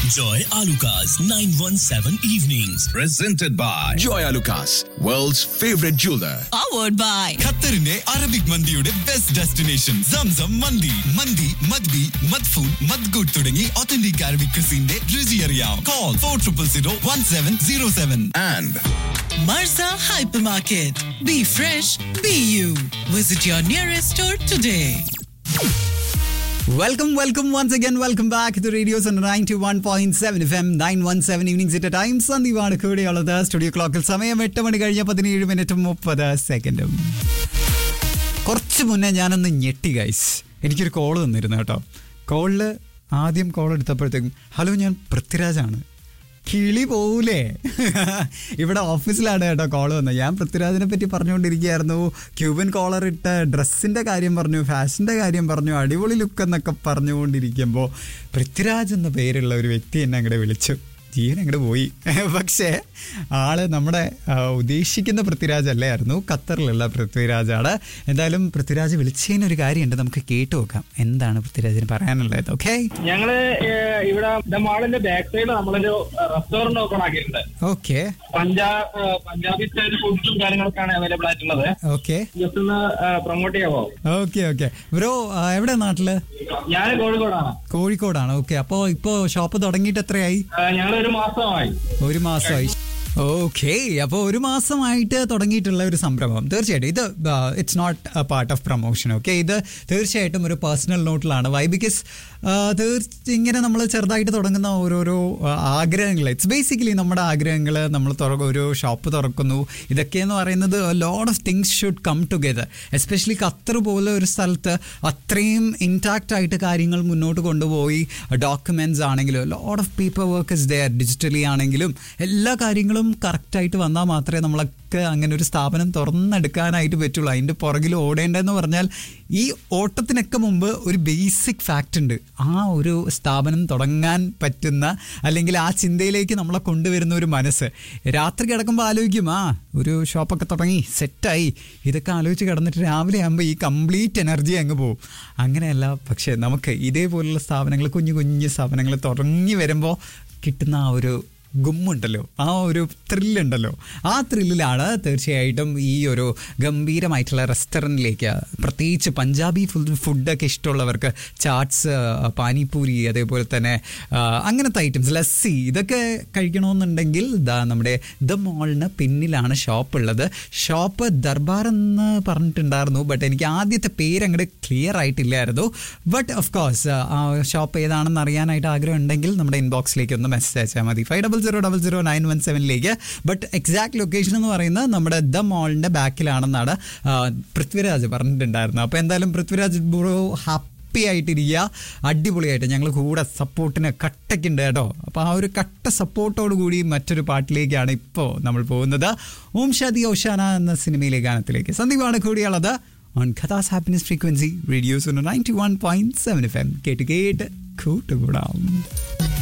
Enjoy Alucard's 917 evenings. presented by Joy Lucas, world's favorite jeweler. powered by ഖത്തറിന്റെ Arabic മന്തിയുടെ best destination Zamzam മന്തി മന്തി മദ്ബി മദ്ഫൂൺ മദ്ഗുഡ് തുടങ്ങി ഒത്തന്റിക് അറബിക് ക്രിസിന്റെ രുചി അറിയാം call four triple zero one seven zero seven And Marza Hypermarket. Be fresh, be you. Visit your nearest store today. Welcome, welcome once again. Welcome back to Radio Center 91.7 FM 917 evenings at a time. സന്ദീപാണ് കൂടെയുള്ളത് studio ക്ലോക്കിൽ സമയം എട്ട് മണി കഴിഞ്ഞ പതിനേഴ് മിനിറ്റും മുപ്പത് സെക്കൻഡും കുറച്ച് മുന്നേ ഞാനൊന്ന് ഞെട്ടി ഗൈസ് എനിക്കൊരു കോൾ തന്നിരുന്നു കേട്ടോ കോളിൽ ആദ്യം കോൾ എടുത്തപ്പോഴത്തേക്കും ഹലോ ഞാൻ പൃഥ്വിരാജാണ് കിളി പോവൂലേ ഇവിടെ ഓഫീസിലാണ് കേട്ടോ കോൾ വന്നത് ഞാൻ പൃഥ്വിരാജിനെ പറ്റി പറഞ്ഞുകൊണ്ടിരിക്കുകയായിരുന്നു ക്യൂബൻ കോളർ ഇട്ട് ഡ്രസ്സിൻ്റെ കാര്യം പറഞ്ഞു ഫാഷൻ്റെ കാര്യം പറഞ്ഞു അടിപൊളി ലുക്ക് എന്നൊക്കെ പറഞ്ഞുകൊണ്ടിരിക്കുമ്പോൾ പൃഥ്വിരാജ് എന്ന പേരുള്ള ഒരു വ്യക്തി എന്നെ അങ്ങോട്ട് വിളിച്ചു ജീവൻ അങ്ങോട്ട് പോയി പക്ഷേ ആള് നമ്മുടെ ആ, ഉദ്ദേശിക്കുന്ന പൃഥ്വിരാജ് അല്ലായിരുന്നു ഖത്തറിലുള്ള പൃഥ്വിരാജാണ് എന്തായാലും പൃഥ്വിരാജ് വിളിച്ചതിനൊരു കാര്യമുണ്ട് നമുക്ക് കേട്ടു നോക്കാം എന്താണ് പൃഥ്വിരാജിന് പറയാനുള്ളത് ഓക്കെ ഞങ്ങള് ഏഹ്, ഇവിടെ ദ മാളിന്റെ ബാക്ക് സൈഡിൽ നമ്മളൊരു റെസ്റ്റോറന്റ് ഓപ്പൺ ആക്കിയിട്ടുണ്ട് ഓക്കെ പഞ്ചാബ് ഏഹ്, പഞ്ചാബി സ്റ്റൈൽ ഫുഡ്സും കാര്യങ്ങളൊക്കെയാണ് അവൈലബിൾ ആയിട്ടുള്ളത് ഓക്കെ ജസ്റ്റ് ഒന്ന് പ്രൊമോട്ട് ചെയ്യാവോ ഓക്കെ ഓക്കെ ബ്രോ എവിടെ നാട്ടില് ഞാൻ കോഴിക്കോടാണ് കോഴിക്കോടാണ് ഓക്കെ അപ്പോൾ ഇപ്പോൾ ഷോപ്പ് തുടങ്ങിയിട്ട് എത്രയായി ഞങ്ങൾ ഒരു മാസമായി ഒരു മാസമായി ഓക്കെ അപ്പോൾ ഒരു മാസമായിട്ട് തുടങ്ങിയിട്ടുള്ള ഒരു സംരംഭം തീർച്ചയായിട്ടും ഇത് it's not a part of promotion okay ഇത് തീർച്ചയായിട്ടും ഒരു പേഴ്സണൽ നോട്ടിലാണ് വൈ ബിക്കോസ് തീർച്ച ഇങ്ങനെ നമ്മൾ ചെറുതായിട്ട് തുടങ്ങുന്ന ഓരോരോ ആഗ്രഹങ്ങൾ ഇറ്റ്സ് ബേസിക്കലി നമ്മുടെ ആഗ്രഹങ്ങൾ നമ്മൾ തുറ ഒരു ഷോപ്പ് തുറക്കുന്നു ഇതൊക്കെയെന്ന് പറയുന്നത് lot of things should come together especially Qatar പോലെ ഒരു സ്ഥലത്ത് അത്രയും ഇൻടാക്റ്റ് ആയിട്ട് കാര്യങ്ങൾ മുന്നോട്ട് കൊണ്ടുപോയി ഡോക്യുമെന്റ്സ് ആണെങ്കിലും lot of paperwork is there digitally ആണെങ്കിലും എല്ലാ കാര്യങ്ങളും കറക്റ്റായിട്ട് വന്നാൽ മാത്രമേ നമ്മളൊക്കെ അങ്ങനെ ഒരു സ്ഥാപനം തുറന്നെടുക്കാനായിട്ട് പറ്റുള്ളൂ അതിൻ്റെ പുറകിൽ ഓടേണ്ടതെന്ന് പറഞ്ഞാൽ ഈ ഓട്ടത്തിനൊക്കെ മുമ്പ് ഒരു ബേസിക് ഫാക്റ്റ് ഉണ്ട് ആ ഒരു സ്ഥാപനം തുടങ്ങാൻ പറ്റുന്ന അല്ലെങ്കിൽ ആ ചിന്തയിലേക്ക് നമ്മളെ കൊണ്ടുവരുന്ന ഒരു മനസ്സ് രാത്രി കിടക്കുമ്പോൾ ആലോചിക്കും ആ ഒരു ഷോപ്പൊക്കെ തുടങ്ങി സെറ്റായി ഇതൊക്കെ ആലോചിച്ച് കിടന്നിട്ട് രാവിലെ ആകുമ്പോൾ ഈ കംപ്ലീറ്റ് എനർജി അങ്ങ് പോകും അങ്ങനെയല്ല പക്ഷേ നമുക്ക് ഇതേപോലുള്ള സ്ഥാപനങ്ങൾ കുഞ്ഞു കുഞ്ഞു സ്ഥാപനങ്ങൾ തുടങ്ങി വരുമ്പോൾ കിട്ടുന്ന ആ ഒരു ഗുമ്മുണ്ടല്ലോ ആ ഒരു ത്രില്ലുണ്ടല്ലോ ആ ത്രില്ലിലാണ് തീർച്ചയായിട്ടും ഈ ഒരു ഗംഭീരമായിട്ടുള്ള റെസ്റ്റോറൻറ്റിലേക്ക് പ്രത്യേകിച്ച് പഞ്ചാബി ഫുഡ് ഫുഡൊക്കെ ഇഷ്ടമുള്ളവർക്ക് ചാട്സ് പാനിപൂരി അതേപോലെ തന്നെ ആ, അങ്ങനത്തെ ഐറ്റംസ് ലസ്സി ഇതൊക്കെ കഴിക്കണമെന്നുണ്ടെങ്കിൽ ദാ നമ്മുടെ ദ മോളിന് പിന്നിലാണ് ഷോപ്പ് ഉള്ളത് ഷോപ്പ് ദർബാർ എന്ന് പറഞ്ഞിട്ടുണ്ടായിരുന്നു ബട്ട് എനിക്ക് ആദ്യത്തെ പേര് അങ്ങോട്ട് ക്ലിയർ ആയിട്ടില്ലായിരുന്നു ബട്ട് ഓഫ് കോഴ്സ് ആ ഷോപ്പ് ഏതാണെന്ന് അറിയാനായിട്ട് ആഗ്രഹം ഉണ്ടെങ്കിൽ നമ്മുടെ ഇൻബോക്സിലേക്ക് ഒന്ന് മെസ്സേജ് അയച്ചാൽ മതി five double zero double zero nine one സെവനിലേക്ക് ബട്ട് എക്സാക്ട് ലൊക്കേഷൻ എന്ന് പറയുന്നത് നമ്മുടെ ദ മോളിൻ്റെ ബാക്കിലാണെന്നാണ് ആ, പൃഥ്വിരാജ് പറഞ്ഞിട്ടുണ്ടായിരുന്നത് അപ്പോൾ എന്തായാലും പൃഥ്വിരാജ് ബ്രോ ഹാപ്പി ആയിട്ടിരിക്കുക അടിപൊളിയായിട്ട് ഞങ്ങൾ കൂടെ സപ്പോർട്ടിന് കട്ടയ്ക്കുണ്ട് കേട്ടോ അപ്പോൾ ആ ഒരു കട്ട സപ്പോർട്ടോട് കൂടി മറ്റൊരു പാട്ടിലേക്കാണ് ഇപ്പോൾ നമ്മൾ പോകുന്നത് ഓം ഷാദി ഓഷാന എന്ന സിനിമയിലെ ഗാനത്തിലേക്ക് സന്ദീപാണ് കൂടിയുള്ളത് on Qatar's happiness frequency radios ninety one point seven F M കേട്ട് കേട്ട് കൂട്ടുകൂടാം